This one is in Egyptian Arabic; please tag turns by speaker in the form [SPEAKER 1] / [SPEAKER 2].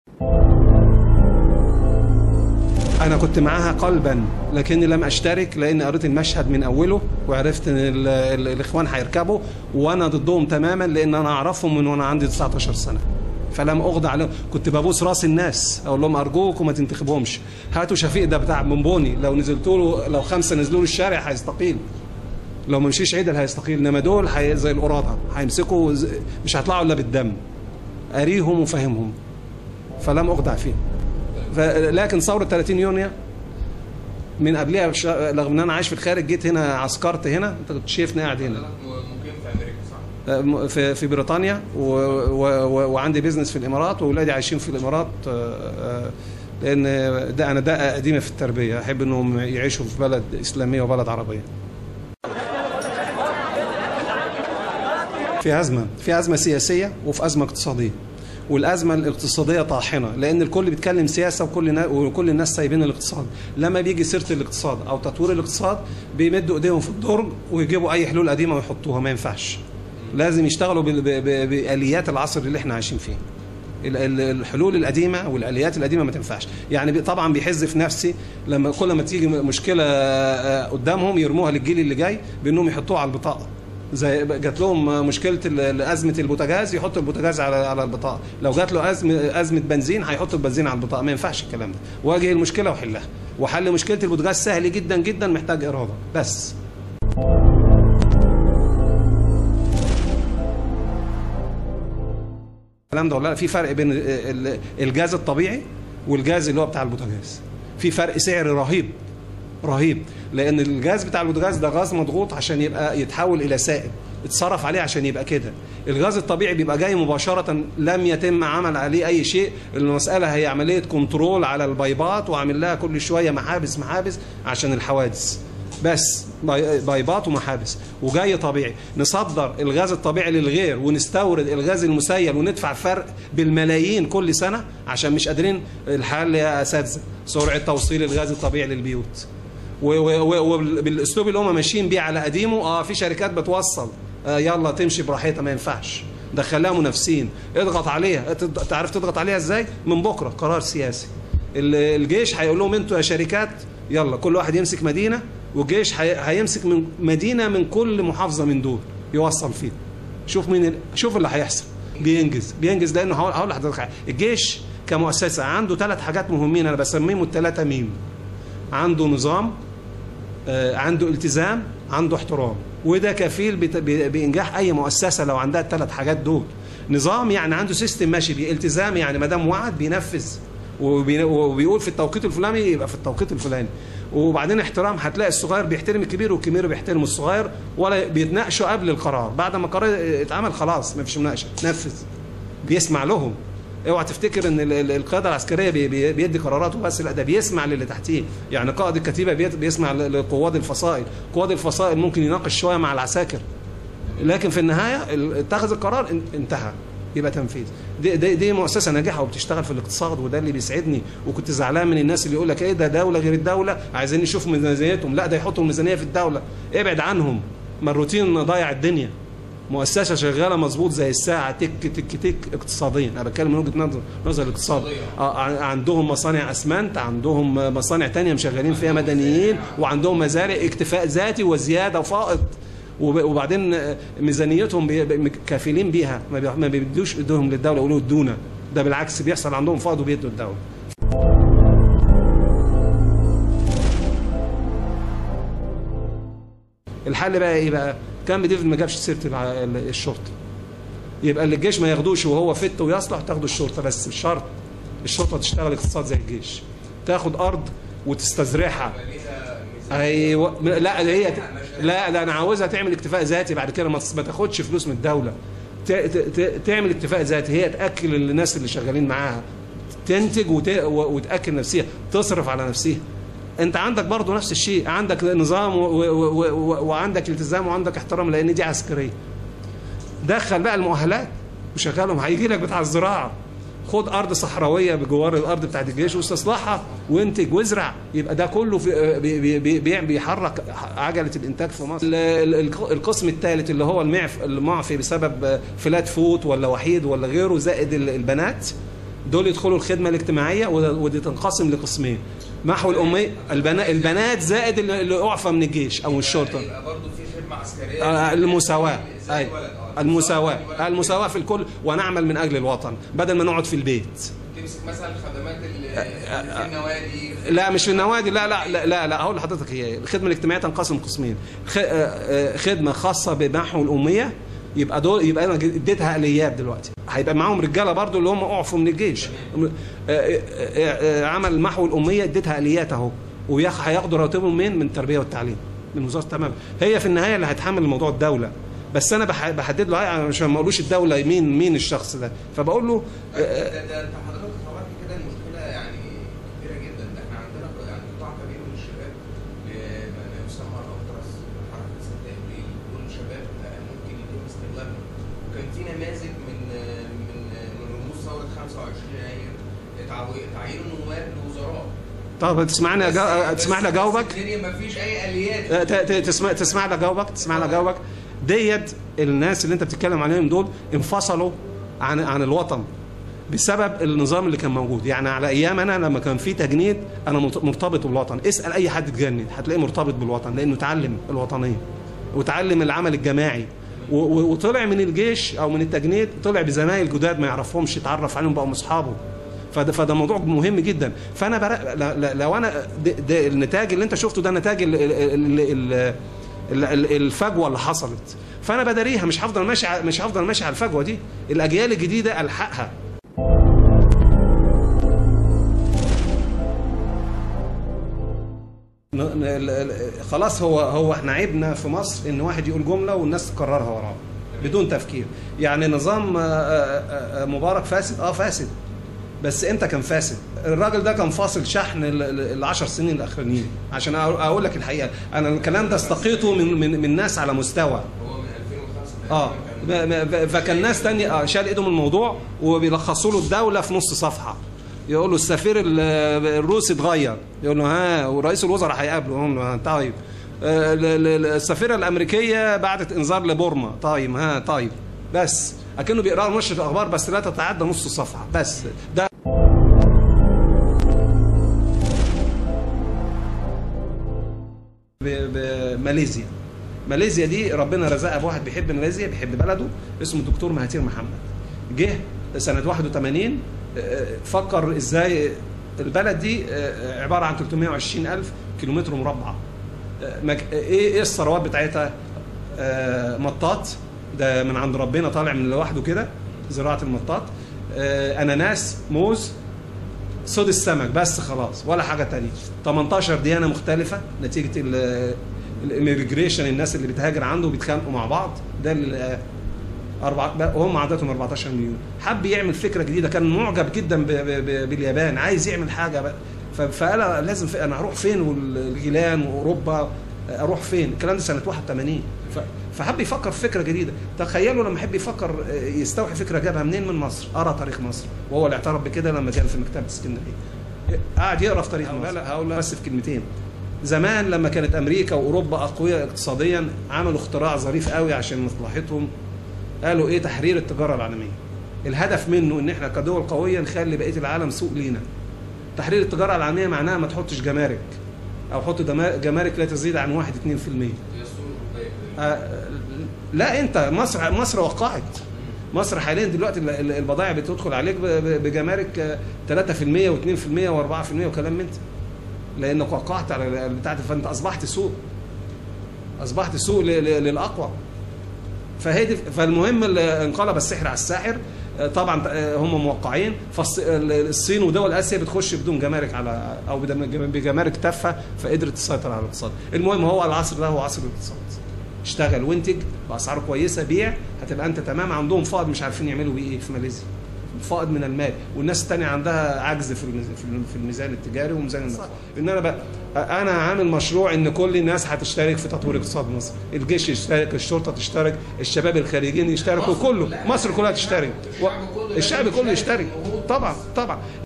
[SPEAKER 1] انا كنت معاها قلبا لكني لم اشترك لان قريت المشهد من اوله وعرفت ان ال ال الاخوان هيركبوا وانا ضدهم تماما لان انا اعرفهم من وانا عندي 19 سنه فلم اخضع عليهم كنت ببوس راس الناس اقول لهم ارجوكم ما تنتخبهمش هاتوا شفيق ده بتاع بونبوني لو نزلتوا له لو خمسه نزلوا له الشارع هيستقيل لو ما مشيش عدل هيستقيل انما دول هي زي القراده هيمسكوا ز- مش هيطلعوا الا بالدم اريهم وفهمهم فلم اخضع فيهم ف- لكن ثوره 30 يونيو من قبلها بش- رغم ان انا عايش في الخارج جيت هنا عسكرت هنا انت كنت شايفني قاعد هنا
[SPEAKER 2] مقيم في امريكا صح؟
[SPEAKER 1] في في بريطانيا و و و وعندي بيزنس في الامارات واولادي عايشين في الامارات آه، آه، لان ده انا ده قديمه في التربيه احب انهم يعيشوا في بلد اسلاميه وبلد عربيه في ازمه في ازمه سياسيه وفي ازمه اقتصاديه والازمه الاقتصاديه طاحنه لان الكل بيتكلم سياسه وكل نا... وكل الناس سايبين الاقتصاد لما بيجي سيره الاقتصاد او تطوير الاقتصاد بيمدوا ايديهم في الدرج ويجيبوا اي حلول قديمه ويحطوها ما ينفعش لازم يشتغلوا بال- ب- ب- باليات العصر اللي احنا عايشين فيه ال- ال- الحلول القديمه والاليات القديمه ما تنفعش يعني بي- طبعا بيحز في نفسي لما كل ما تيجي م- مشكله آه، قدامهم يرموها للجيل اللي جاي بانهم يحطوها على البطاقه زي جات لهم مشكله ال- ازمه البوتاجاز يحطوا البوتاجاز على على البطاقه لو جات له ازمه ازمه بنزين هيحطوا البنزين على البطاقه ما ينفعش الكلام ده واجه المشكله وحلها وحل مشكله البوتاجاز سهل جدا جدا محتاج اراده بس الكلام ده ولا لا في فرق بين ال- ال- الجاز الطبيعي والجاز اللي هو بتاع البوتاجاز في فرق سعر رهيب رهيب لان الجاز بتاع البوتاجاز ده غاز مضغوط عشان يبقى يتحول الى سائل اتصرف عليه عشان يبقى كده الغاز الطبيعي بيبقى جاي مباشرة لم يتم عمل عليه أي شيء المسألة هي عملية كنترول على البيبات وعامل لها كل شوية محابس محابس عشان الحوادث بس باي- بايبات ومحابس وجاي طبيعي نصدر الغاز الطبيعي للغير ونستورد الغاز المسيل وندفع فرق بالملايين كل سنة عشان مش قادرين الحل يا أساتذة سرعة توصيل الغاز الطبيعي للبيوت وبالاسلوب اللي هم ماشيين بيه على قديمه اه في شركات بتوصل آه يلا تمشي براحتها ما ينفعش دخلها منافسين اضغط عليها تض- تعرف تضغط عليها ازاي من بكره قرار سياسي ال- الجيش هيقول لهم انتوا يا شركات يلا كل واحد يمسك مدينه والجيش هي- هيمسك من مدينه من كل محافظه من دول يوصل فيه شوف مين ال- شوف اللي هيحصل بينجز بينجز لانه هقول هقول لحضرتك حاجة. الجيش كمؤسسه عنده ثلاث حاجات مهمين انا بسميهم الثلاثه ميم عنده نظام آه، عنده التزام عنده احترام وده كفيل بت- ب- بانجاح اي مؤسسه لو عندها الثلاث حاجات دول نظام يعني عنده سيستم ماشي بيه التزام يعني ما دام وعد بينفذ وبي- وبيقول في التوقيت الفلاني يبقى في التوقيت الفلاني وبعدين احترام هتلاقي الصغير بيحترم الكبير والكبير بيحترم الصغير ولا بيتناقشوا قبل القرار بعد ما القرار اتعمل خلاص ما فيش مناقشه نفذ بيسمع لهم اوعى تفتكر ان ال- ال- القياده العسكريه بي- بي- بيدي قرارات وبس لا ده بيسمع للي تحتيه يعني قائد الكتيبه بيت- بيسمع ل- لقواد الفصائل قواد الفصائل ممكن يناقش شويه مع العساكر لكن في النهايه ال- اتخذ القرار ان- انتهى يبقى تنفيذ دي, دي, دي مؤسسه ناجحه وبتشتغل في الاقتصاد وده اللي بيسعدني وكنت زعلان من الناس اللي يقول لك ايه ده دوله غير الدوله عايزين نشوف ميزانيتهم لا ده يحطوا الميزانيه في الدوله ابعد عنهم ما الروتين ضايع الدنيا مؤسسه شغاله مظبوط زي الساعه تك تك تك اقتصاديا انا بتكلم من وجهه نظر نظر الاقتصاد آه ع- عندهم مصانع اسمنت عندهم مصانع تانية مشغلين فيها مدنيين وعندهم مزارع اكتفاء ذاتي وزياده وفائض وب- وبعدين آه، ميزانيتهم بي- بي- كافلين بيها ما بي- ما بيدوش ايدهم للدوله يقولوا ادونا ده بالعكس بيحصل عندهم فائض وبيدوا الدوله الحل بقى ايه بقى كان ديفيد ما جابش سيره الع- ال- الشرطه يبقى اللي الجيش ما ياخدوش وهو فت ويصلح تاخدوا الشرطه بس بشرط الشرطه تشتغل اقتصاد زي الجيش تاخد ارض وتستزرعها ايوه لا ده هي لا ده انا عاوزها تعمل اكتفاء ذاتي بعد كده ما ما تاخدش فلوس من الدوله ت- ت- ت- تعمل اكتفاء ذاتي هي تاكل الناس اللي شغالين معاها تنتج وت- و- وتاكل نفسها تصرف على نفسها انت عندك برضو نفس الشيء عندك نظام و- و- و- و- وعندك التزام وعندك احترام لان دي عسكريه دخل بقى المؤهلات وشغلهم هيجي لك بتاع الزراعه خد ارض صحراويه بجوار الارض بتاعت الجيش واستصلحها وانتج وازرع يبقى ده كله في بي بي بي بي بيحرك عجله الانتاج في مصر ال- ال- القسم الثالث اللي هو المعف المعفي بسبب فلات فوت ولا وحيد ولا غيره زائد ال- البنات دول يدخلوا الخدمه الاجتماعيه وده- ودي تنقسم لقسمين محو الاميه البنات البنات زائد اللي اللي اعفى من الجيش او الشرطه
[SPEAKER 2] يبقى برضه في خدمه عسكريه
[SPEAKER 1] آه، المساواة
[SPEAKER 2] زي
[SPEAKER 1] أي
[SPEAKER 2] الولد، آه.
[SPEAKER 1] المساواة
[SPEAKER 2] الولد.
[SPEAKER 1] المساواة في الكل ونعمل من أجل الوطن بدل ما نقعد في البيت
[SPEAKER 2] تمسك مثلا الخدمات اللي في النوادي
[SPEAKER 1] لا مش في النوادي لا لا لا لا, لا هقول لحضرتك هي الخدمة الاجتماعية تنقسم قسمين خ- آه، آه، خدمة خاصة بمحو الأمية يبقى دول يبقى انا اديتها اليات دلوقتي هيبقى معاهم رجاله برضو اللي هم اعفوا من الجيش آه، آه، آه، آه، عمل محو الاميه اديتها اليات اهو وهياخدوا رواتبهم من من التربيه والتعليم من وزاره التمام هي في النهايه اللي هتحمل الموضوع الدوله بس انا بح- بحدد له عشان ما اقولوش الدوله مين مين الشخص ده فبقول له آه،
[SPEAKER 2] ده ده انت حضرتك طبعا كده المشكله يعني كبيره جدا ده احنا عندنا يعني قطاع كبير من الشباب ب- ما يسمى الاطرس حركه 6 ابريل دول شباب آه، ممكن يتم استغلالهم وكان في نماذج من آه، من آه، من رموز ثوره 25 يناير اتعو- تعيينوا نواب لوزراء
[SPEAKER 1] طب تسمعني أجا-
[SPEAKER 2] بس-
[SPEAKER 1] تسمح لي
[SPEAKER 2] بس
[SPEAKER 1] اجاوبك
[SPEAKER 2] الدنيا ما فيش اي اليات
[SPEAKER 1] ت- ت- تسمع تسمع لي اجاوبك تسمع لي اجاوبك ديت الناس اللي انت بتتكلم عليهم دول انفصلوا عن عن الوطن بسبب النظام اللي كان موجود يعني على ايام انا لما كان في تجنيد انا مرت- مرتبط بالوطن اسال اي حد اتجند هتلاقيه مرتبط بالوطن لانه اتعلم الوطنيه وتعلم العمل الجماعي و- و- وطلع من الجيش او من التجنيد طلع بزمايل جداد ما يعرفهمش يتعرف عليهم بقوا اصحابه فده فده موضوع مهم جدا فانا برا ل- ل- لو انا ده, ده النتاج اللي انت شفته ده نتاج ال- ال- ال- ال- ال- ال- الفجوه اللي حصلت فانا بداريها مش هفضل ماشي ع- مش هفضل ماشي على الفجوه دي الاجيال الجديده الحقها ن- ن- ال- ال- خلاص هو هو احنا عيبنا في مصر ان واحد يقول جمله والناس تكررها وراه بدون تفكير يعني نظام آه، آه، آه، مبارك فاسد اه فاسد بس امتى كان فاسد الراجل ده كان فاصل شحن ال- ال- العشر سنين الاخرانيين عشان أقول- اقول لك الحقيقه انا الكلام ده استقيته من من, من ناس على مستوى
[SPEAKER 2] هو من 2005
[SPEAKER 1] اه
[SPEAKER 2] تقريباً كان-
[SPEAKER 1] ب- ب- فكان ناس تانية اه شال ايده من الموضوع وبيلخصوا له الدوله في نص صفحه يقول له السفير ال- الروسي اتغير يقول له ها ورئيس الوزراء هيقابله يقول له ها طيب آه، ال- ال- السفيره الامريكيه بعتت انذار لبورما طيب ها طيب بس اكنه بيقرا نشره الاخبار بس لا تتعدى نص صفحه بس ده ب- بماليزيا ماليزيا دي ربنا رزقها بواحد بيحب ماليزيا بيحب بلده اسمه الدكتور مهاتير محمد جه سنة 81 آه، فكر ازاي البلد دي آه، عبارة عن 320 ألف كيلومتر مربع آه، مك- ايه ايه الثروات بتاعتها آه، مطاط ده من عند ربنا طالع من لوحده كده زراعة المطاط آه، اناناس موز صيد السمك بس خلاص ولا حاجه تانية 18 ديانه مختلفه نتيجه الاميجريشن الناس اللي بتهاجر عنده بيتخانقوا مع بعض ده ال- أربعة هم عددهم 14 مليون حب يعمل فكره جديده كان معجب جدا ب- ب- ب- باليابان عايز يعمل حاجه بقى ف- فقال لازم في انا هروح فين والغيلان واوروبا اروح فين الكلام ده سنه 81 ف- فحب يفكر في فكره جديده تخيلوا لما يحب يفكر آه، يستوحي فكره جابها منين من مصر قرا تاريخ مصر وهو اللي اعترف بكده لما كان في مكتبه اسكندريه قاعد يقرا في تاريخ مصر لا هقول بس في كلمتين زمان لما كانت امريكا واوروبا اقوياء اقتصاديا عملوا اختراع ظريف قوي عشان مصلحتهم قالوا ايه تحرير التجاره العالميه الهدف منه ان احنا كدول قويه نخلي بقيه العالم سوق لينا تحرير التجاره العالميه معناها ما تحطش جمارك او حط دما- جمارك لا تزيد عن 1 2%
[SPEAKER 2] هي السوق الأوروبية كده.
[SPEAKER 1] آه، لا انت مصر مصر وقعت مصر حاليا دلوقتي ال- ال- البضائع بتدخل عليك ب- ب- بجمارك آه، 3% و2% و4% وكلام من ده لانك وقعت على بتاعت فانت اصبحت سوق اصبحت سوق ل- ل- للاقوى فهي دي فالمهم اللي انقلب السحر على الساحر آه، طبعا آه، هم موقعين فالصين ودول اسيا بتخش بدون جمارك على او بدم- بجمارك تافهه فقدرت تسيطر على الاقتصاد المهم هو العصر ده هو عصر الاقتصاد اشتغل وانتج باسعار كويسه بيع هتبقى انت تمام عندهم فائض مش عارفين يعملوا بيه ايه في ماليزيا فائض من المال والناس التانية عندها عجز في الميز- في الم- في الميزان التجاري وميزان النفط ان انا بقى انا عامل مشروع ان كل الناس هتشترك في تطوير اقتصاد مصر الجيش يشترك الشرطه تشترك الشباب الخارجيين يشتركوا كله مصر كلها تشترك و-
[SPEAKER 2] الشعب كله
[SPEAKER 1] الشعب
[SPEAKER 2] لازم
[SPEAKER 1] كله
[SPEAKER 2] يشترك
[SPEAKER 1] يشترك
[SPEAKER 2] في النهوض.
[SPEAKER 1] طبعا طبعا